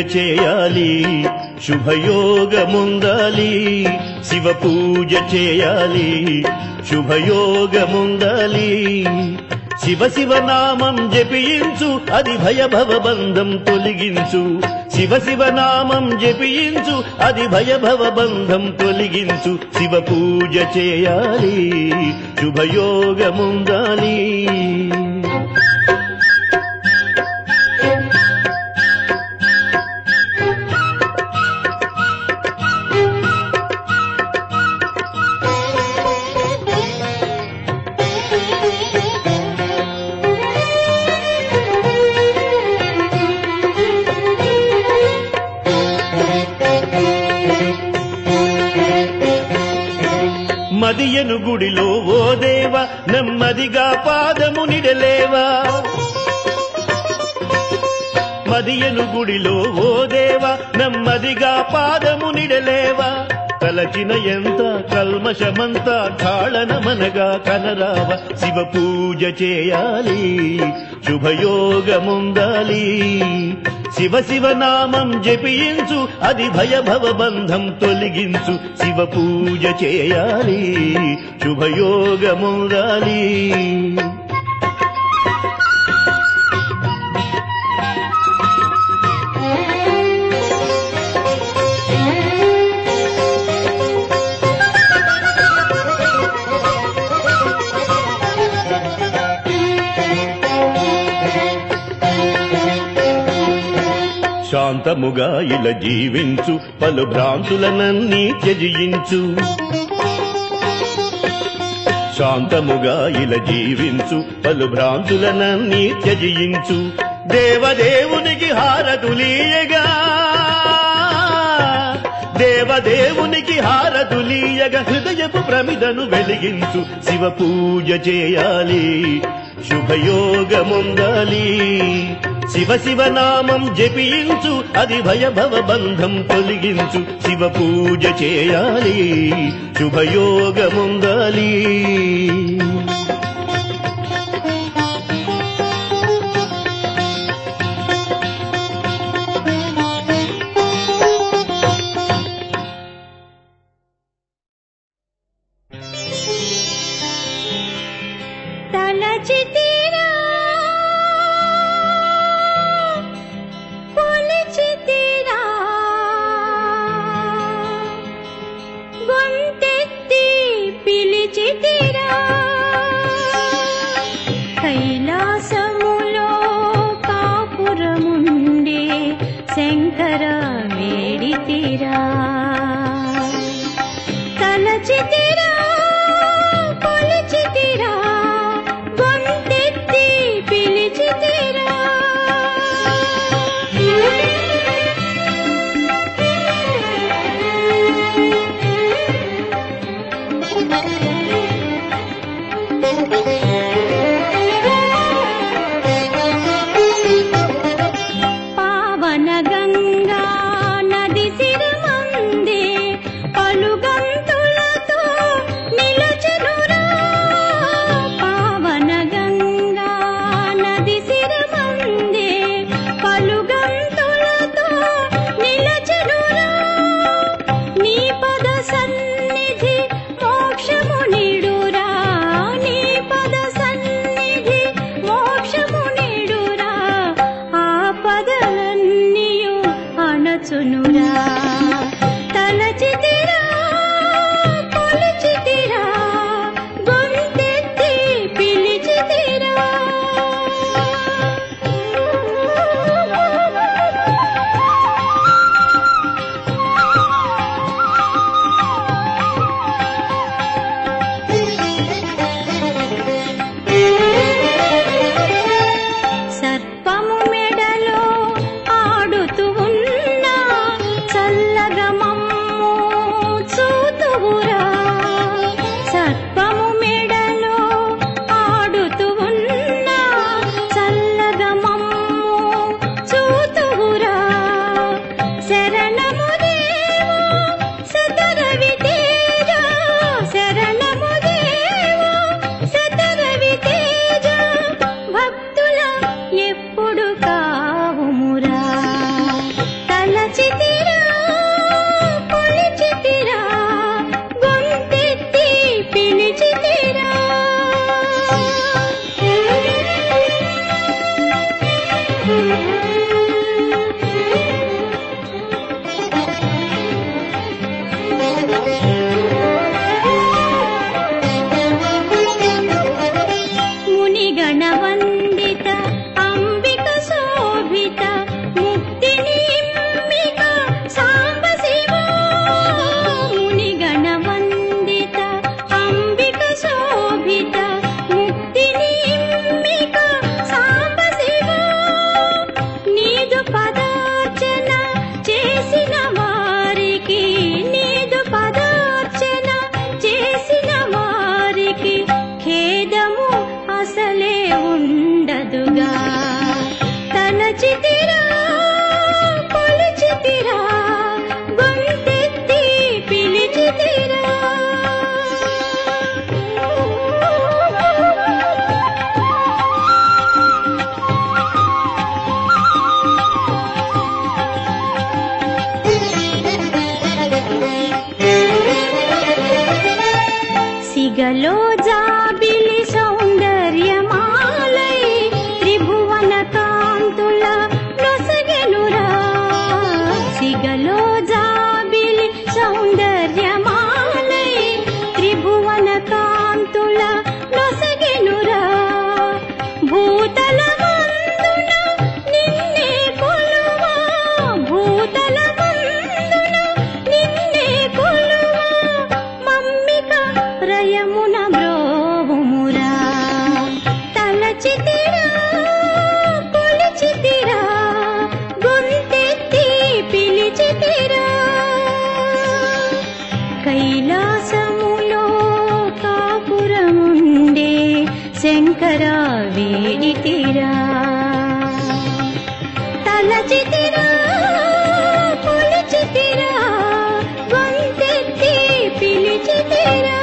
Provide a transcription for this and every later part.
చేయాలి శుభయోగముందాలి శివ పూజ చేయాలి శుభయోగముందాలి శివ శివ నామం జపించు అది భయభవ బంధం తొలగించు శివ శివ నామం జపించు అది భయభవ బంధం తొలగించు శివ పూజ చేయాలి శుభయోగముందాలి మదియను గుడిలో ఓ దేవ నెమ్మదిగా పాదము నిడలేవా మదియను గుడిలో ఓ దేవ నెమ్మదిగా పాదము నిడలేవా తలచిన ఎంత కల్మషమంతా ఠాళనమనగా కనరావ శివ పూజ చేయాలి శుభయోగముందాలి శివ శివ నామం జపించు అది భయభవ బంధం తొలగించు శివ పూజ చేయాలి శుభయోగముందాలి శాంతముగా ఇలా జీవించు పలు భ్రాంతులనన్నీ త్యజించు శాంతముగా ఇలా జీవించు పలు భ్రాంతులనన్నీ త్యజించు దేవదేవునికి హారతులీయగా దేవదేవునికి హారతులీయగా హృదయపు ప్రమిదను వెలిగించు శివ పూజ చేయాలి శుభయోగముందాలి శివ శివ నామం జపించు అది భయభవ బంధం తొలగించు శివ పూజ చేయాలి శుభయోగముందాలి తలచితిరా కొలిచితిరా గొంతెత్తి పిలిచితిరా కైలాసములో కాపురముండే శంకర వేడితిరా తలచితిరా కొలిచితిరా గొంతెత్తి పిలిచితిరా పావన గంగా నది శిరమందే పలుగంతులతో మునిగణ వందిత అంబిక శోభిత ముక్తి నిమ్మిక సాంబ శివ మునిగణ వందిత అంబిక శోభిత ముక్తి నిమ్మిక సాంబ శివ నీదు పదార్చన చేసిన వారికి నీదు పదార్చన చేసిన వారికి ఖేదము అసలే ఉండదుగా తలచితిరా కొలిచితిరా గొంతెత్తి పిలిచితిరా సిగలో జాబిలి సౌందర్యమాలై త్రిభువన కాంతుల నొసగెనురా సిగలో జాబిలి సౌందర్యమాలై త్రిభువన కాంతుల నొసగెనురా భూతల మందున నిన్నే కొలువా భూతల మందున నిన్నే కొలువా మమ్మిక రయమున బ్రోవుమురా తలచితిరా కొలిచితిరా గొంతెత్తి పిలిచితిరా కైలాసములో కాపురముండే శంకర వేడితిరా తలచితిరా కొలిచితిరా గొంతెత్తి పిలిచితిరా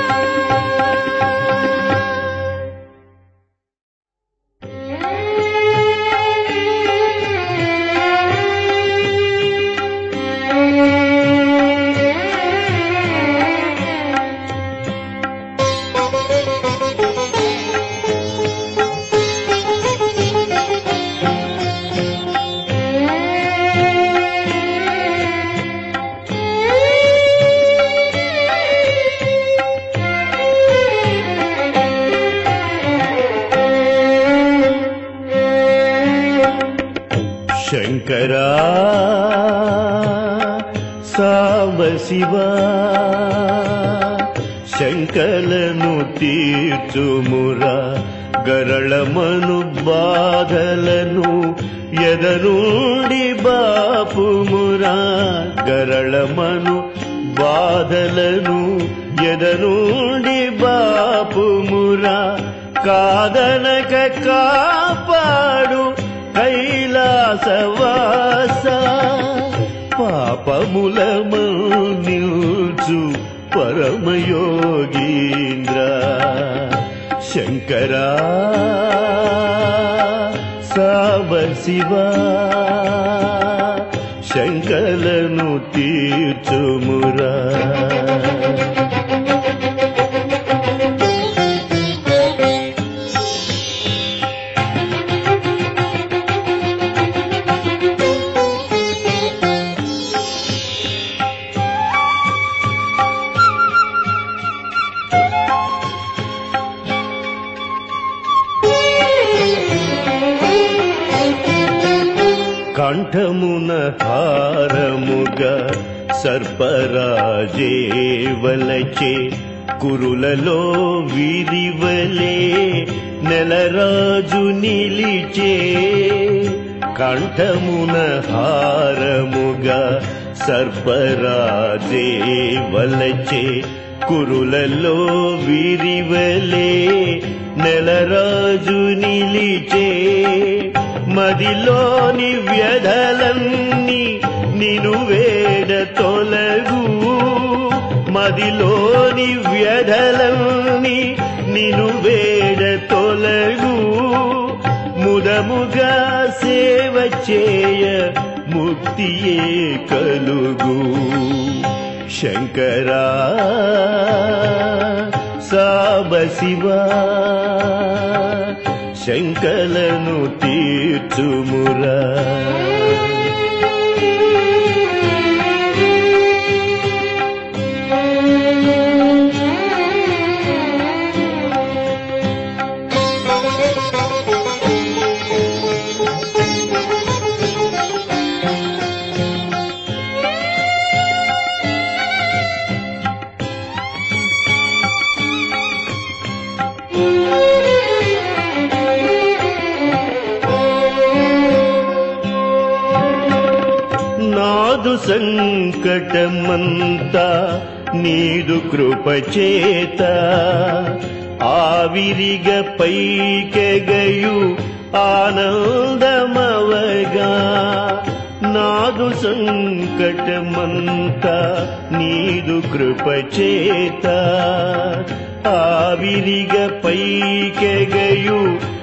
శంకరా సాంబ శివా శంకలను తీర్చుమురా గరళమను బాధలను ఎదనుండి బాపుమురా గరళమను బాధలను ఎదనుండి బాపుమురా కాదనక కాపాడు కైలాసవాస పాపములము నిల్చు పరమయోగీంద్ర శంకరా సావ శివా శంకలను తీర్చుమురా కంఠమున హారముగా సర్పరాజే వలచే కురులలో విరివలే నెలరాజు నిలిచే కంఠమున హారముగా సర్పరాజే వలచే కురులలో విరివలే నెలరాజు నిలిచే మదిలోని వ్యధలన్నీ నిను వేడ తొలగు మదిలోని వ్యధలన్నీ నిను వేడ తొలగు ముదముగా సేవ చేయ ముక్తియే కలుగు శంకరా సాబ శివా శంకలను తీర్చుమురా Thank you. నాదు సంకటమంతా నీదు కృపచేత ఆవిరిగ పైకెగయు ఆనందమవగా నాదు సంకటమంతా నీదు కృపచేత ఆవిరిగ పైకెగయు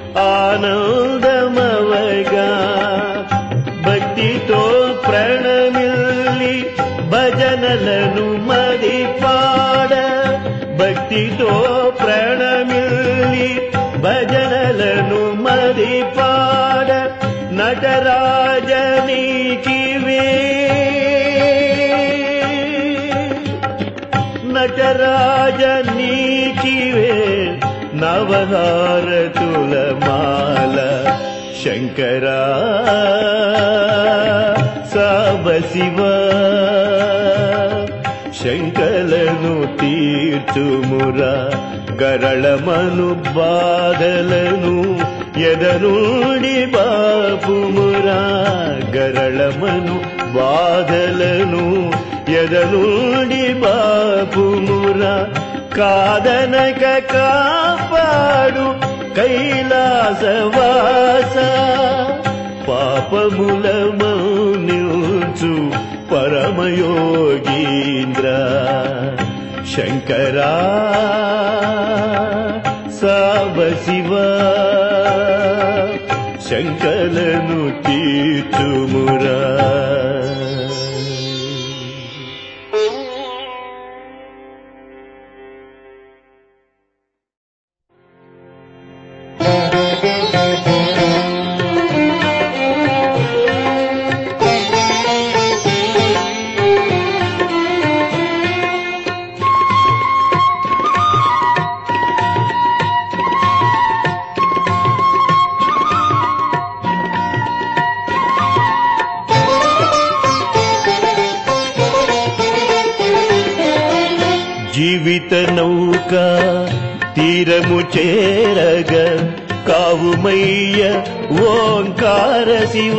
ఆనందమవగా భక్తితో ప్రణమిల్లి భజనలను మది పాడ భక్తితో ప్రణమిల్లి భజనలను మది పాడ నటరాజనీకివే నటరాజనీకివే నవహారతుల మాల శంకరా సాంబశివ శంకలను తీర్చుమురా గరళమను బాధలను ఎదనుడి బాపుమురా గరళమను బాధలను ఎదనుడి బాపుమురా కాదనక కాపాడు కైలాసవాస పాపముల మౌనించు పరమయోగీంద్ర శంకరా సాంబశివ శంకలను తీర్చుమురా జీవిత నౌక తీరము చేరగ కావుమయ్య ఓంకార శివ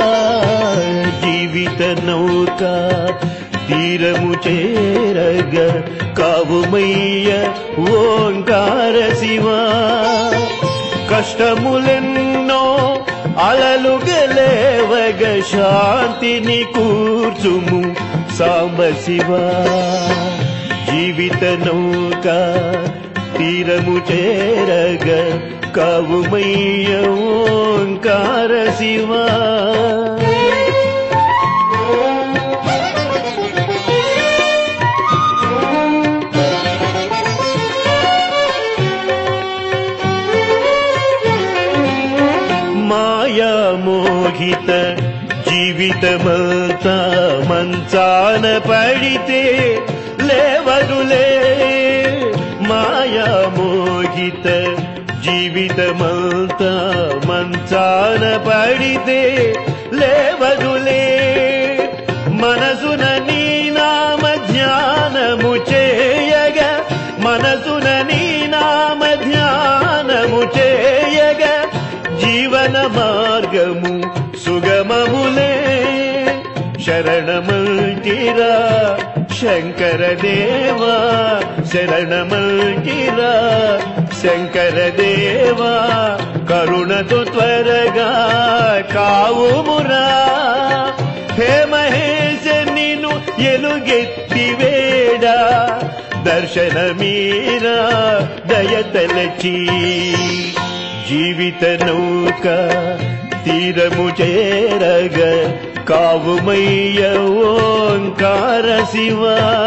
జీవిత నౌక తీరము చేరగ కావుమయ్య ఓంకార శివ కష్టములెన్నో అలలుగలేవగ శాంతిని కూర్చుము సాంబ శివ జీవిత నౌక తీరము చేరగ కవుమయ్య ఓంకార శివ మాయా మోహిత జీవితమంతా మంచాన పడితే లేవదులే మాయా మోహిత జీవితమంతా మంచాన పడితే లేవదులే మనసున నీ నామ ధ్యానము చేయగా మనసున నీ నామ ధ్యానము చేయగా జీవన మార్గము సుగమములే శరణమంటిరా శంకర దేవా శరణమంటిరా శంకర దేవా కరుణతో త్వరగా కావుమురా హే మహేశ నిన్ను ఎలుగెత్తి వేడా దర్శన మీరా దయతలచి జీవిత నౌక తీరము చేరగ కావుమయ్య ఓంకార శివ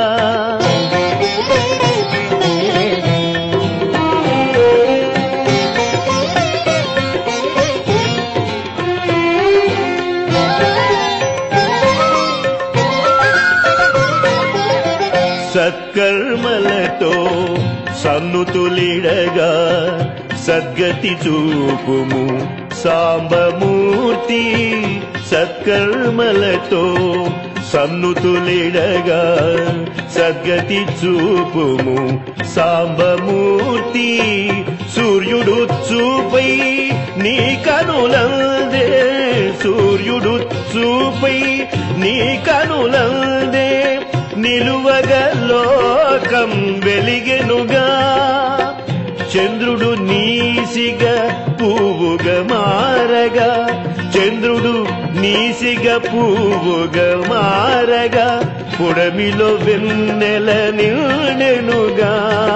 సత్కర్మలతో సన్నుతులిడగా సద్గతి చూపుము సాంబమూర్తి సత్కర్మలతో సన్నుతులిడగా సద్గతి చూపుము సాంబమూర్తి సూర్యుడు చూపై నీ కనులందే సూర్యుడు చూపై నీ కనులందే నిలువగ లోకం వెలిగెనుగా చంద్రుడు నీసిగా పువ్వుగా మారగా చంద్రుడు నీసిగా పువ్వుగా మారగా పుడమిలో వెన్నెల నిండెనుగా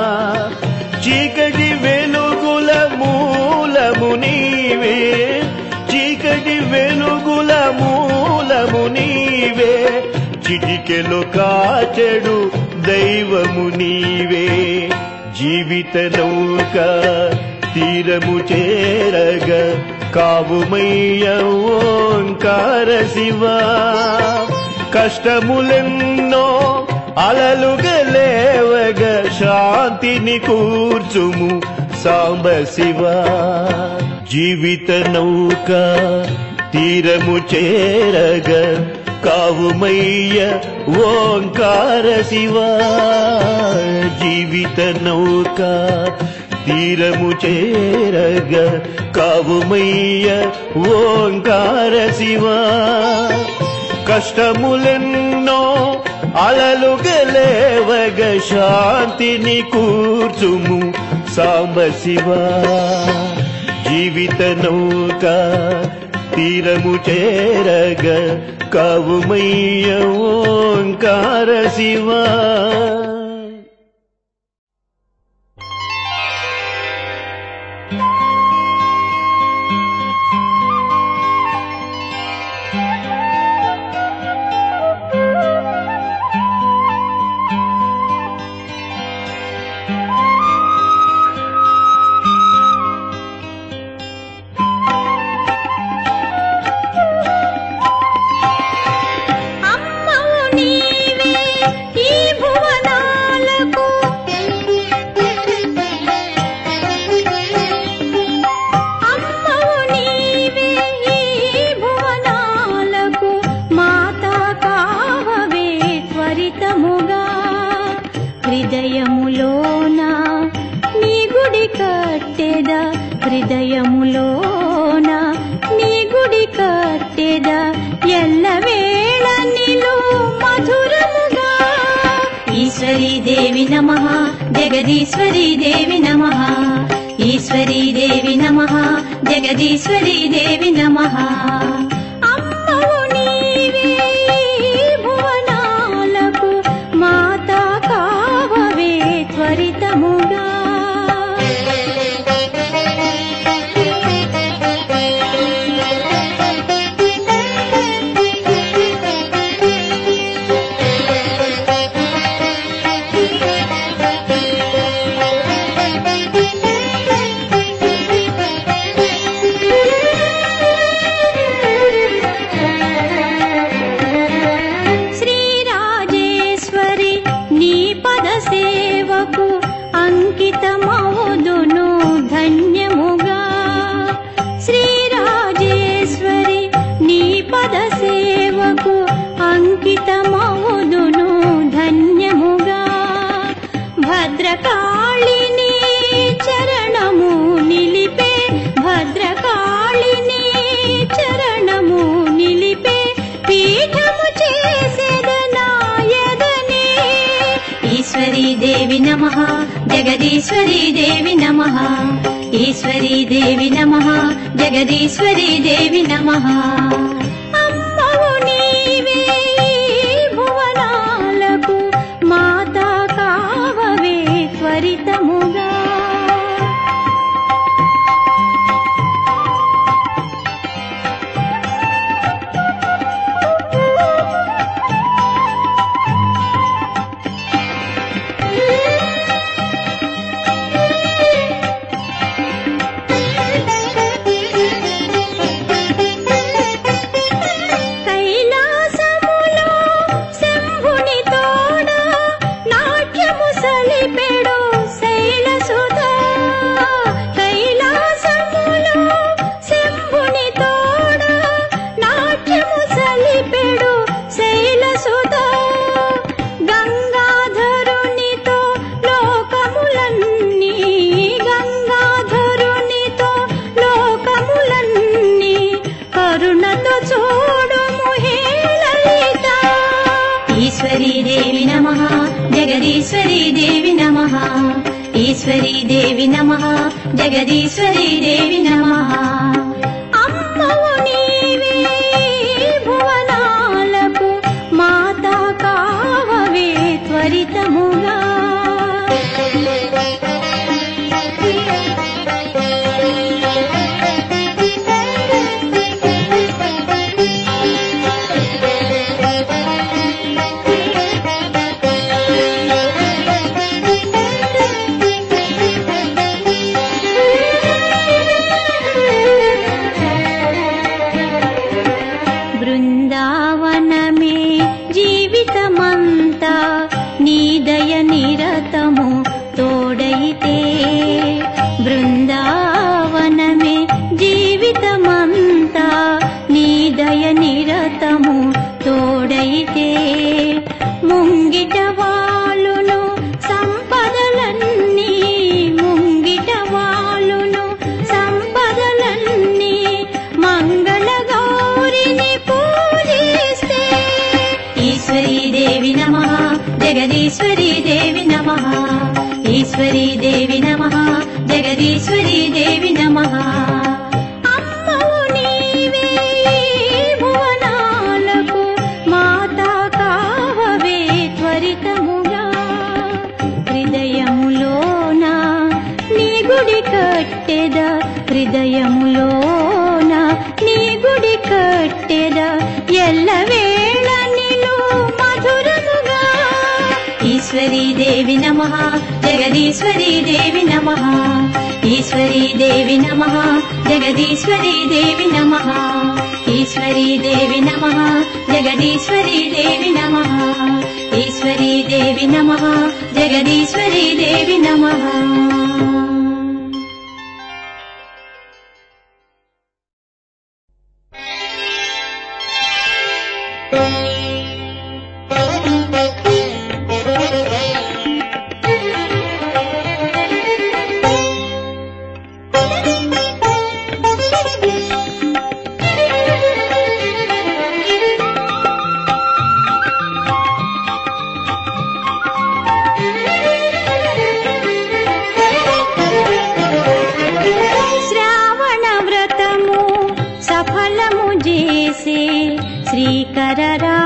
చీకటి వెలుగుల మూలము నీవే చీకటి వెలుగుల మూలము నీవే చిటికెలు కాచెడు దైవము నీవే జీవిత నౌక తీరము చేరగ కావుమయ్య ఓంకార శివ కష్టములెన్నో అలలుగలేవగ శాంతిని కూర్చుము సాంబ శివ జీవిత నౌక తీరము చేరగ కావుమయ్య ఓంకార శివ జీవిత నౌక తీరము చేరగ కావుమయ్య ఓంకార శివ కష్టములెన్నో అలలుగలేవగ శాంతిని కూర్చుము సాంబ శివ జీవిత నౌక తీరము చేరగ కావుమయ్య ఓంకార శివ అమ్మవు నీవే ఈ భువనాలకు అమ్మవు నీవే ఈ భువనాలకు మాతా కావవే త్వరితముగా హృదయములోన నీ గుడి కట్టెద హృదయములోన నీ గుడి కట్టెద ఎల్లవేళ నిలు మధురముగా ఈశ్వరీ దేవి నమ జగదీశ్వరీ దేవి నమ ఈశ్వరీ దేవి నమ జగదీశ్వరీ దేవి నమ అమ్మవు నీవే ఈ భువనాలకు మాతా కావవే త్వరితముగా శ్రీరాజేశ్వరి నీ పద సేవకు అంకితమవుదును ధన్యముగా శ్రీరాజేశ్వరి నీ పద సేవకు అంకితమవుదును ధన్యముగా భద్రకాళిని చరణము నిలిపే భద్రకాళిని చరణము నిలిపే పీఠము చేసేదనాయదనే ఈశ్వరీ దేవి నమ జగదీశ్వరీ దేవి నమ ఈశ్వరీ దేవి నమ జగదీశ్వరీ దేవి నమ అమ్మవు నీవే ఈ భువనాలకు మాతా కావవే త్వరితముగా కైలాసములో శంభుని తోడ నాట్యము సలిపెడు శైలసుధ కైలాసములో శంభుని తోడ నాట్యము సలిపెడు శైలసుధ గంగాధరునితో లోకములన్నీ గంగాధరునితో లోకములన్నీ కరుణతో చూడుము హే లలిత ఈశ్వరీ దేవి నమ జగదీశ్వరీ దేవి నమ అమ్మవు నీవే భువనాలకు మాతా కావవే త్వరితముగా బృందావనమే జీవితమంతా నీ దయ నిరతము తోడైతే బృందావనమే జీవితమంతా నీ దయ నిరతము తోడైతే ముంగిట వాలును సంపదలన్నీ ముంగిట వాలును సంపదలన్నీ మంగళ గౌరిని పూజిస్తే ఈశ్వరీ దేవి నమ జగదీశ్వరీ దేవి నమ ఈశ్వరీ దేవి నమ జగదీశ్వరీ దేవి నమ అమ్మవు నీవే భువనాలకు మాతా కావవే త్వరితముగా హృదయములోన నీ గుడి కట్టెద హృదయములోన నీ గుడి కట్టెద ఎల్లవేళ నిలు మధురముగా ఈశ్వరీ దేవి నమ జగదీశ్వరీ దేవి నమ ఈశ్వరీ దేవి నమ జగదీశ్వరీ దేవి నమ ఈశ్వరీ దేవి నమ జగదీశ్వరీ దేవి నమ ఈశ్వరీ దేవి నమ జగదీశ్వరీ దేవి నమ శ్రావణ వ్రతము సఫలము చేసే శ్రీకర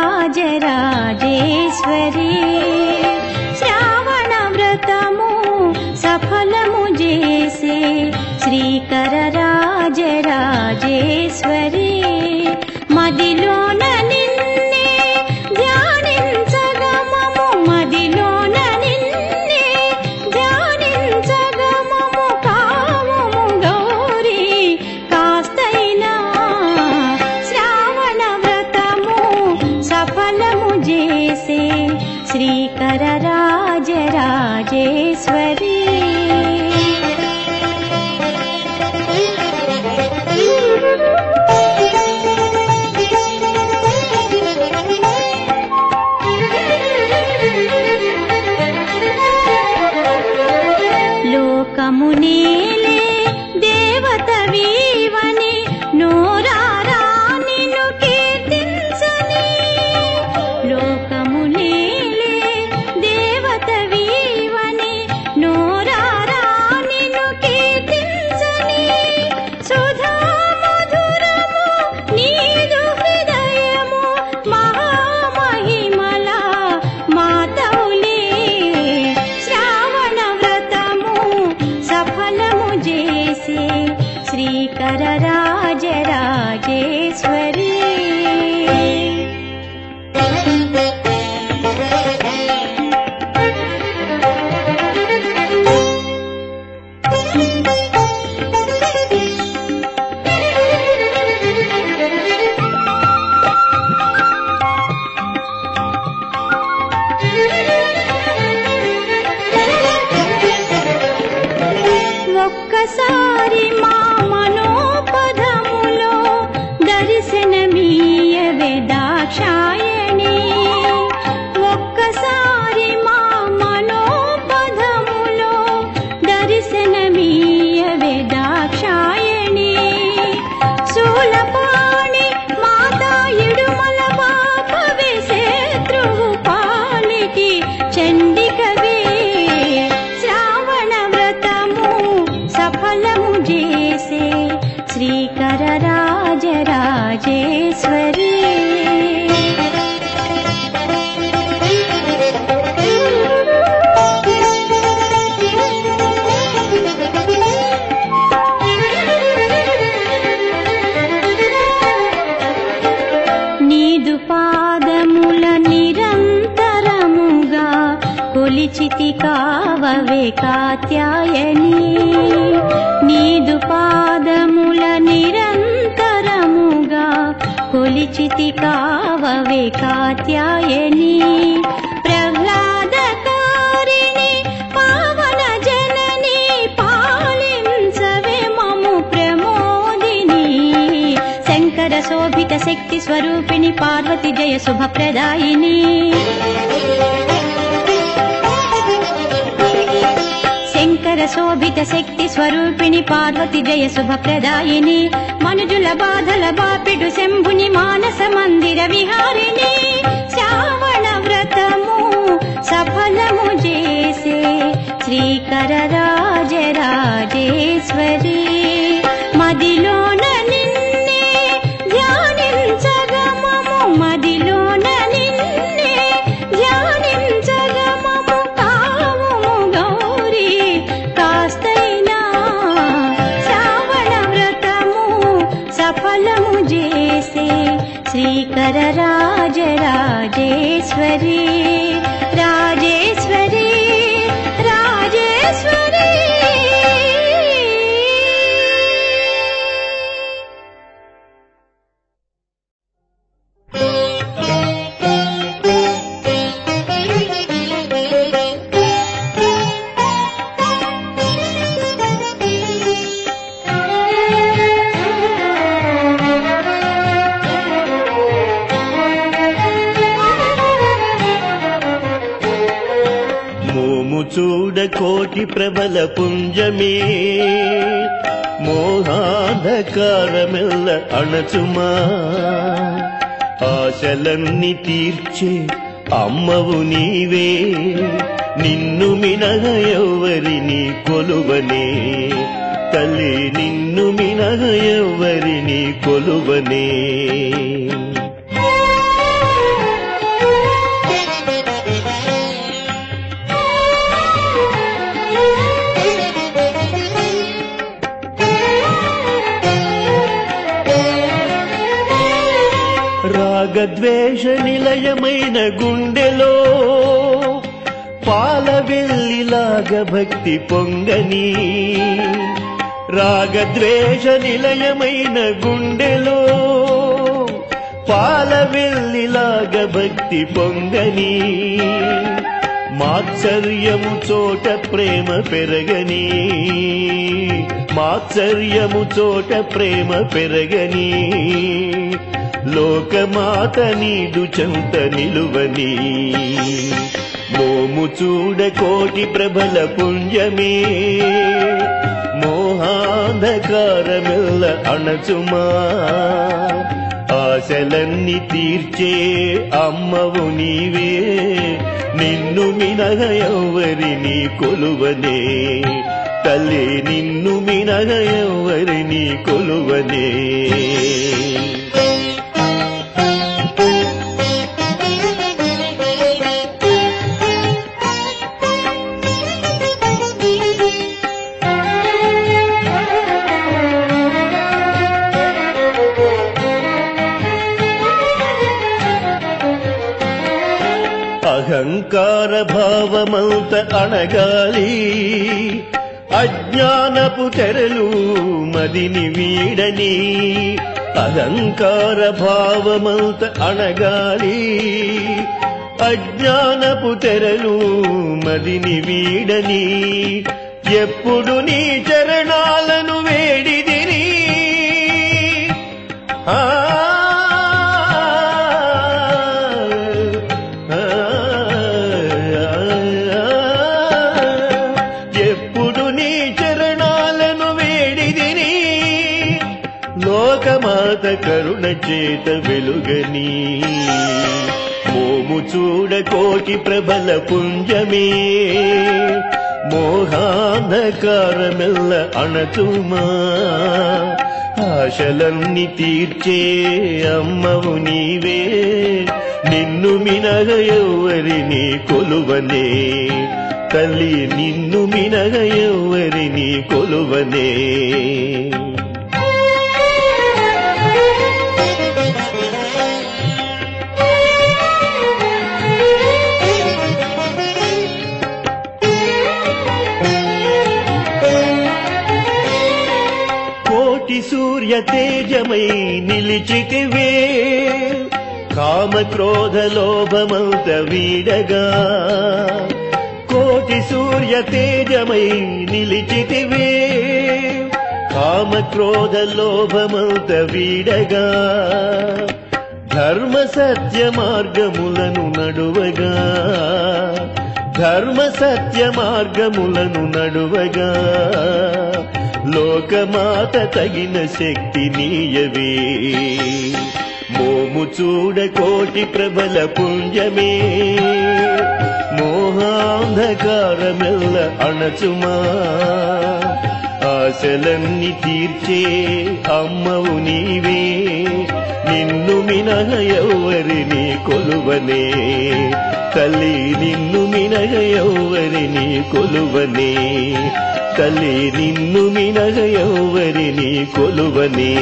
రాజరాజేశ్వరి శ్రావణ వ్రతము సఫలము చేసే శ్రీకర రాజరాజేశ్వరి మదిలోన నిన్నే ధ్యానించగమము మదిలోన నిన్నే ధ్యానించగమము కావము గౌరీ కాస్తైనా శ్రావణ వ్రతము సఫలము చేసే శ్రీకర రాజరాజేశ్వరి లోకమునేలే దేవత వీవని నోరారా నిన్ను కీర్తించని లోకమునేలే దేవత వీవని నోరారా నిన్ను కీర్తించని సుధా మధురము నీదు హృదయము మహామహిమల మాతవులే శ్రావణ వ్రతము సఫలము చేసే శ్రీకర రాజరాజేశ్వరి ఒక్కసారి మా మనోపదములో దర్శనమీయవే దాక్షాయణి ఒక్కసారి మా మనోపదములో దర్శనమీయవే దాక్షాయణి శూలపాణి మాతా ఇడుమల బాపవే శత్రువు పాలిటి చండికవే శ్రావణ కొలిచితి కావవే కాత్యాయని నీదు పాదముల నిరంతరముగా కొలిచితి కావవే కాత్యాయని ప్రహ్లాదకారిణి పావన జనని పాలించవే మము ప్రమోదిని శంకర శోభిత శక్తి స్వరూపిణి పార్వతి జయ శుభప్రదాయిని శంకర శోభిత శక్తి స్వరూపిణి పార్వతి జయ శుభప్రదాయిని మనుజుల బాధల బాపిడు శంభుని మానస మందిర విహారిణి శ్రావణ వ్రతము సఫలము చేసే శ్రీకర రాజరాజేశ్వరి మదిలోన నిన్నే ధ్యానించగమము మదిలోన నిన్నే ధ్యానించగమము కావుము గౌరీ కాస్తైనా శ్రావణ వ్రతము సఫలము చేసే శ్రీకర రాజరాజేశ్వరి రాజేశ్వరి రాజేశ్వరి మోము చూడ కోటి ప్రబల పుంజమే మోహాధకారమెల్ల అణచుమా ఆశలన్నీ తీర్చే అమ్మవు నీవే నిన్ను మినగ ఎవరిని కొలువనే తల్లి నిన్ను మినగ ఎవరిని కొలువనే రాగద్వేష నిలయమైన గుండెలో పాల వెళ్ళిలాగ భక్తి పొంగని రాగద్వేష నిలయమైన గుండెలో పాల వెళ్ళిలాగ భక్తి పొంగని మాత్సర్యము చోట ప్రేమ పెరగని మాత్సర్యము చోట ప్రేమ పెరగని లోకమాత నీదు చెంత నిలువని మోము చూడ కోటి ప్రబల పుంజమే మోహాంధకారమెల్ల అణచుమా ఆశలన్నీ తీర్చే అమ్మవు నీవే నిన్ను మినగ ఎవరిని కొలువనే తల్లి నిన్ను మినగ ఎవరిని కొలువనే అహంకార భావమంత అణగాలి అజ్ఞానపు తెరలు మదిని వీడని అహంకార భావమంత అణగాలి అజ్ఞానపు తెరలు మదిని వీడని ఎప్పుడు నీ చరణాలను వేడిదిని ఆ ఎప్పుడు నీ చరణాలను వేడిదిని లోకమాత కరుణ చేత వెలుగని మోము చూడ కోటి ప్రబల పుంజమే మోహాంధకారమెల్ల అణచుమా ఆశలన్నీ తీర్చే అమ్మవు నీవే నిన్ను మినగ ఎవరిని కొలువనే తల్లి నిన్ను మినగ ఎవరిని కొలువనే సూర్య తేజమై నిలిచితివే కామ క్రోధ లోభమంత వీడగా కోటి సూర్య తేజమై నిలిచితివే కామ క్రోధ లోభమంత వీడగా ధర్మ సత్య మార్గములను నడువగా ధర్మ సత్య మార్గములను నడువగా లోకమాత తగిన శక్తి నీయవే మోము చూడ కోటి ప్రబల పుంజమే మోహాంధకారమెల్ల అణచుమా ఆశలన్నీ తీర్చే అమ్మవు నీవే నిన్ను మినహ ఎవరిని కొలువనే తల్లి నిన్ను మినహ ఎవరిని కొలువనే తల్లి నిన్ను మినహ ఎవరిని కొలువనే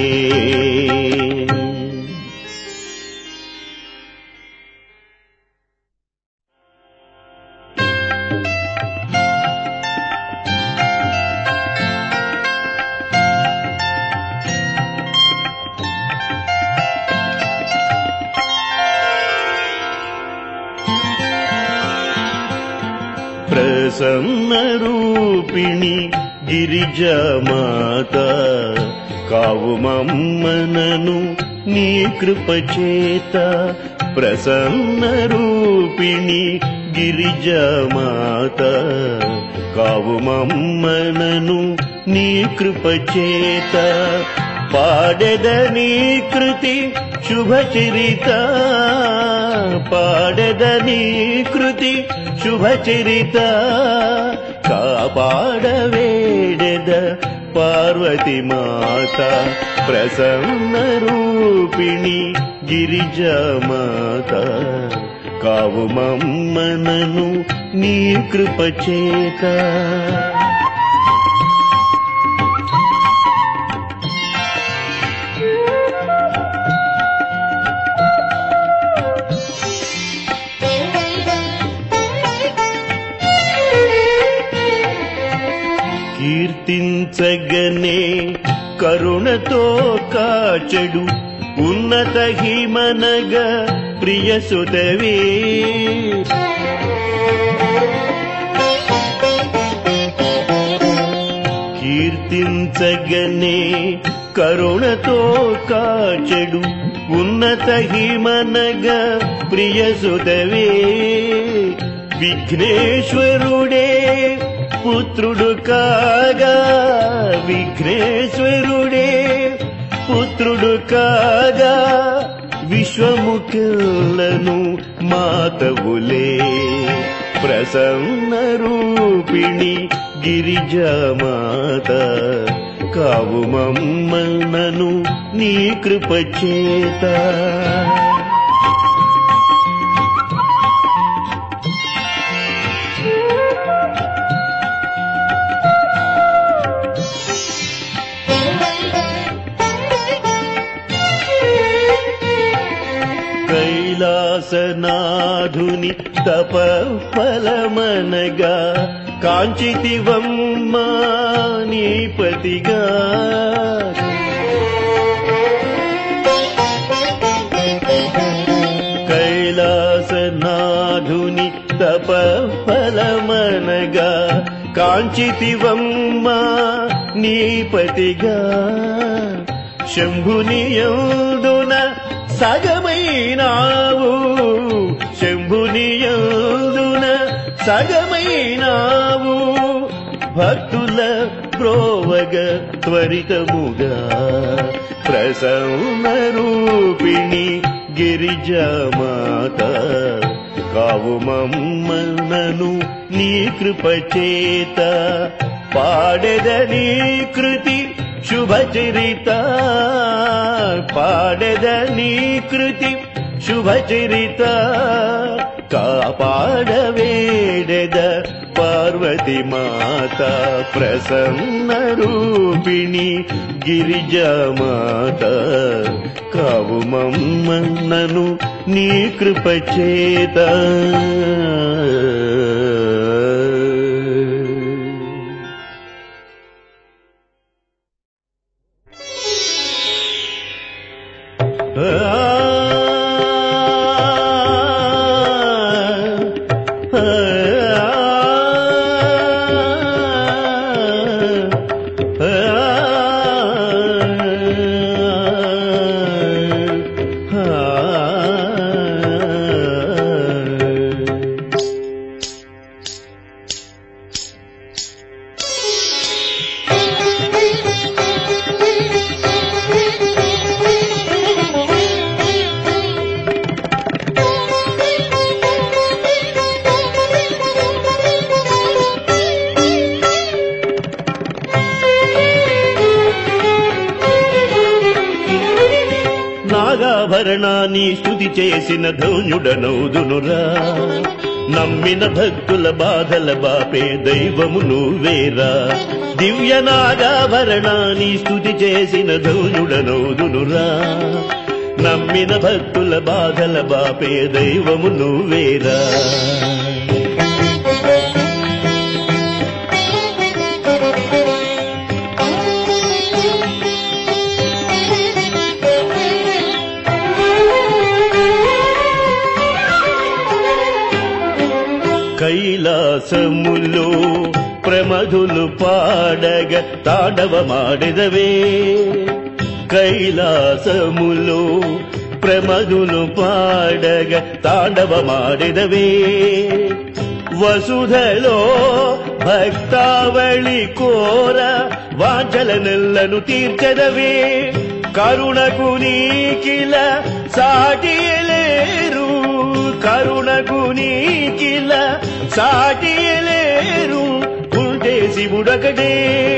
ప్రసన్న రూపిణి గిరిజామాత కావు మమ్మనను నీ కృపచేత ప్రసన్న రూపిణి గిరిజామాత కావు మమ్మనను నీ కృపచేత పాడెదని కృతి శుభచరిత పాడెదని కృతి శుభచరిత కాపాడవేడెద పార్వతి మాత ప్రసన్న రూపిణి గిరిజామాత కావు మమ్మనను నీ కృపచేత కీర్తించగనే కరుణతో కాచెడు ఉన్నత హిమనగ ప్రియసుతవే కీర్తించగనే కరుణతో కాచెడు ఉన్నత హిమనగ ప్రియసుతవే విఘ్నేశ్వరుడే పుత్రుడు కాగా విఘ్నేశ్వరుడే పుత్రుడు కాగా విశ్వముఖలను మాతవులే ప్రసన్న రూపిణి గిరిజామాత కావు మమ్మనను నీ కృపచేత కైలాసనాథుని తప ఫలమనగా కాంచితివమ్మా నీ పతిగా కైలాసనాథుని తప ఫలమనగా కాంచితివమ్మా నీ పతిగా శంభునియందున సగమైనావు శంభునియందున సగమైనావు భక్తుల ప్రోవగ త్వరితముగా ప్రసన్న రూపిణి గిరిజామాత కావు మమ్మనను నీ కృపచేత పాడెదని కృతి శుభచరిత పాడెదని కృతి శుభచరిత కాపాడవేడెద పార్వతి మాత ప్రసన్న రూపిణి గిరిజామాత కావు మమ్మన్నను నీ కృపచేత నాగాభరణాన్ని స్థుతి చేసిన ధౌన్యుడనౌదునురా నమ్మిన భక్తుల బాధల బాపే దైవము నువ్వేరా దివ్య నాగాభరణాన్ని స్థుతి చేసిన ధౌన్యుడనౌదునురా నమ్మిన భక్తుల బాధల బాపే దైవము నువ్వేరా కైలాసములో ప్రమధులు పాడగ తాండవమాడిదవే కైలాసములో ప్రమధులు పాడగ తాండవమాడిదవే వసుధలో భక్తావళి కోర వాంచల నెల్లను తీర్చదవే కరుణకు నీకిల సాటియలేరు కరుణకు నీకిల సాటియలేరు ఉంటే శివుడొకడే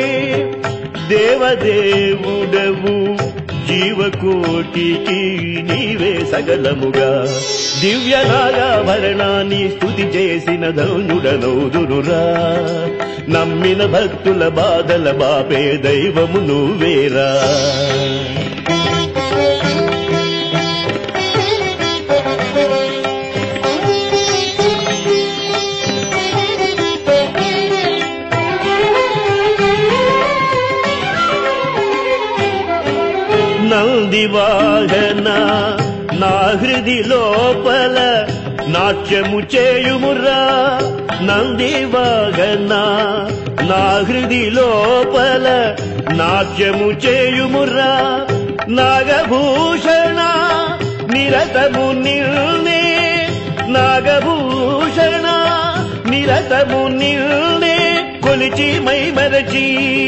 దేవదేవుడవు జీవకోటికి నీవే సగలముగా దివ్య నాగాభరణాన్ని స్థుతి చేసిన ధనుడనౌదురురా నమ్మిన భక్తుల బాధల బాపే దైవము నువ్వేరా నందివాహన నా హృది లోపల నాట్యము చేయుమురా నందివాహన నా హృది లోపల నాట్యము చేయుమురా నాగభూషణ నిరతము నిల్నే నాగభూషణ నిరతము నిల్నే కొలిచి మైమరచి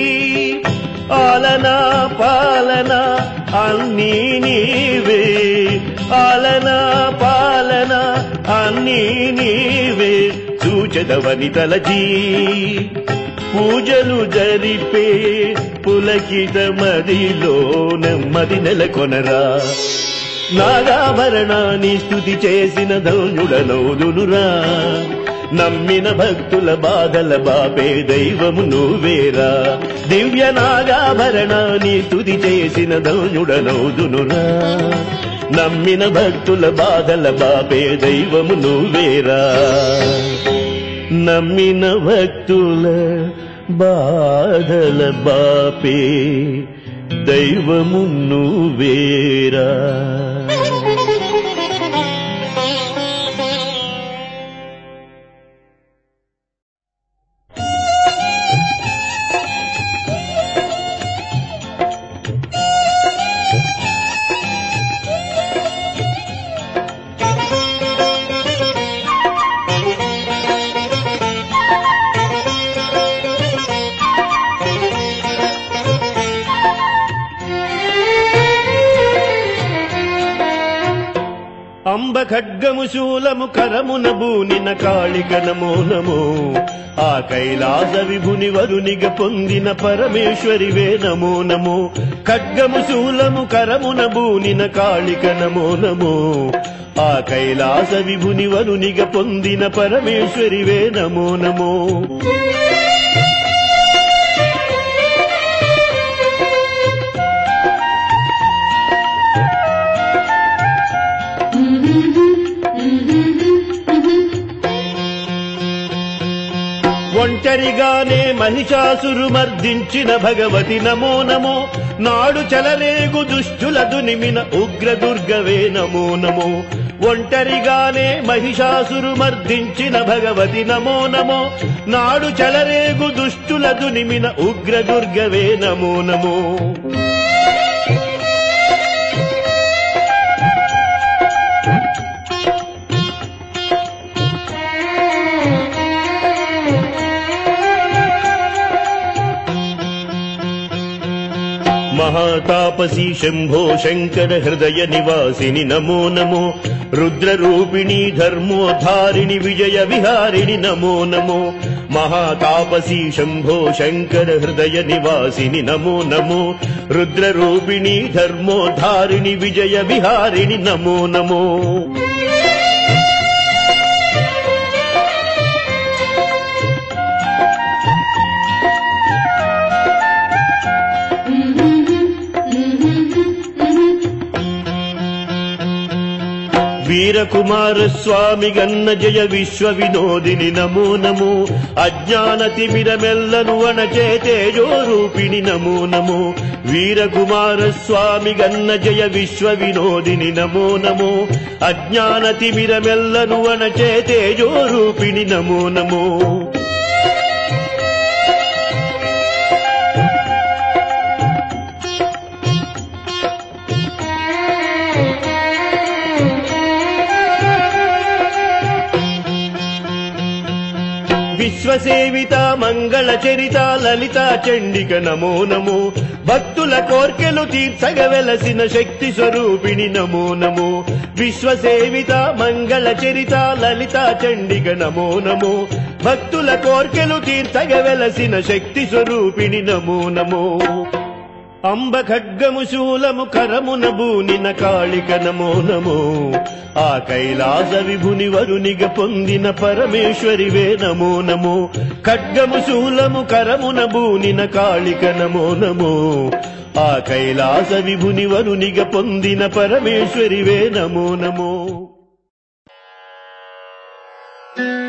ఆలన పాలన అన్నీ నీవే ఆలన పాలన అన్నీ నీవే సూచదవని తలచి పూజలు జరిపే పులకిత మదిలో నెమ్మది నెలకొనరా నాగాభరణాన్ని స్థుతి చేసిన ధౌనుడనౌదునురా నమ్మిన భక్తుల బాధల బాపే దైవము నువ్వేరా దివ్య నాగాభరణాన్ని స్థుతి చేసిన ధౌనుడనౌదునురా నమ్మిన భక్తుల బాధల బాపే దైవము నువ్వేరా నమ్మిన భక్తుల బాధల బాపే దైవము నువ్వేరా అంబ ఖడ్గము శూలము కరమున బూనిన కాళిక నమో నమో ఆ కైలాస విభుని వరునిగ పొందిన పరమేశ్వరివే నమో నమో ఖడ్గము శూలము కరమున బూనిన కాళిక నమో నమో ఆ కైలాస విభుని వరునిగ పొందిన పరమేశ్వరివే నమో నమో ఒంటరిగానే మహిషాసురు మర్దించిన భగవతి నమో నమో నాడు చలరేగు దుష్టుల దునిమిన ఉగ్ర దుర్గవే నమో నమో ఒంటరిగానే మహిషాసురు మర్దించిన భగవతి నమో నమో నాడు చలరేగు దుష్టుల దునిమిన ఉగ్ర దుర్గవే నమో నమో మహాతాపసి శంభో శంకర హృదయ నివాసిని నమో నమో రుద్రరూపిణి ధర్మోధారిణి విజయ విహారిణి నమో నమో మహాతాపసీ శంభో శంకర హృదయ నివాసిని నమో నమో రుద్రరూపిణి ధర్మోధారిణి విజయ విహారిణి నమో నమో వీరకుమార స్వామి గన్న జయ విశ్వ వినోదిని నమో నమో అజ్ఞాన తిమిరమెల్లను అణచే తేజో రూపిణి నమో నమో వీరకుమార స్వామి గన్న జయ విశ్వ వినోదిని నమో నమో అజ్ఞాన తిమిరమెల్లను అణచే తేజో రూపిణి నమో నమో విశ్వసేవిత మంగళ చరిత లలిత చండిక నమో నమో భక్తుల కోర్కెలు తీర్చగ వెలసిన శక్తి స్వరూపిణి నమో నమో విశ్వసేవిత మంగళ చరిత లలిత చండిక నమో నమో భక్తుల కోర్కెలు తీర్చగ వెలసిన శక్తి స్వరూపిణి నమో నమో అంబ ఖడ్గము శూలము కరమున బూనిన కాళిక నమో నమో ఆ కైలాస విభుని వరునిగ పొందిన పరమేశ్వరివే నమో నమో ఖడ్గము శూలము కరమున బూనిన కాళిక నమో నమో ఆ కైలాస విభుని వరునిగ పొందిన పరమేశ్వరివే నమో నమో